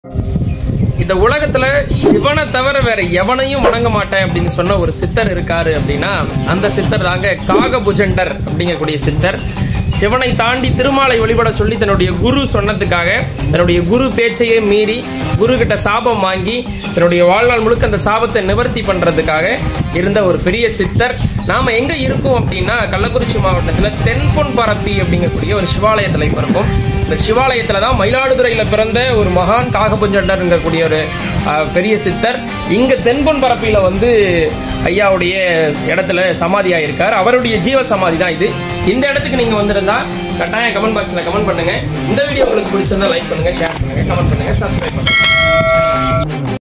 இந்த உலகத்துல சிவனை தவிர வேற எவனையும் வணங்க மாட்டேன் அப்படின்னு சொன்ன ஒரு சித்தர் இருக்காரு அப்படின்னா அந்த சித்தர் தாங்க காகபுஜண்டர் அப்படிங்கக்கூடிய சித்தர் சிவனை தாண்டி திருமாலை வழிபட சொல்லி தன்னுடைய குரு சொன்னதுக்காக தன்னுடைய குரு பேச்சையே மீறி குரு கிட்ட சாபம் வாங்கி தன்னுடைய வாழ்நாள் முழுக்க அந்த சாபத்தை நிவர்த்தி பண்றதுக்காக இருந்த ஒரு பெரிய சித்தர் நாம எங்க இருக்கோம் அப்படின்னா கள்ளக்குறிச்சி மாவட்டத்துல தென்பொன் பரப்பி அப்படிங்கக்கூடிய ஒரு சிவாலயத்துல இப்ப இருக்கோம் இந்த சிவாலயத்துல தான் மயிலாடுதுறையில பிறந்த ஒரு மகான் காகபுஞ்சண்டர்ங்கக்கூடிய ஒரு அஹ், பெரிய சித்தர் இங்க தென்பொன் பரப்பில வந்து ஐயாவுடைய இடத்துல சமாதி ஆயிருக்கார் அவருடைய ஜீவ சமாதி தான் இது இந்த இடத்துக்கு நீங்க வந்திருந்தா கட்டாயம் கமெண்ட் பாக்ஸ்ல கமெண்ட் பண்ணுங்க இந்த வீடியோ உங்களுக்கு பிடிச்சிருந்தா லைக் பண்ணுங்க ஷேர் பண்ணுங்க கமெண்ட் பண்ணுங்க சப்ஸ்கிரைப் பண்ணுங்க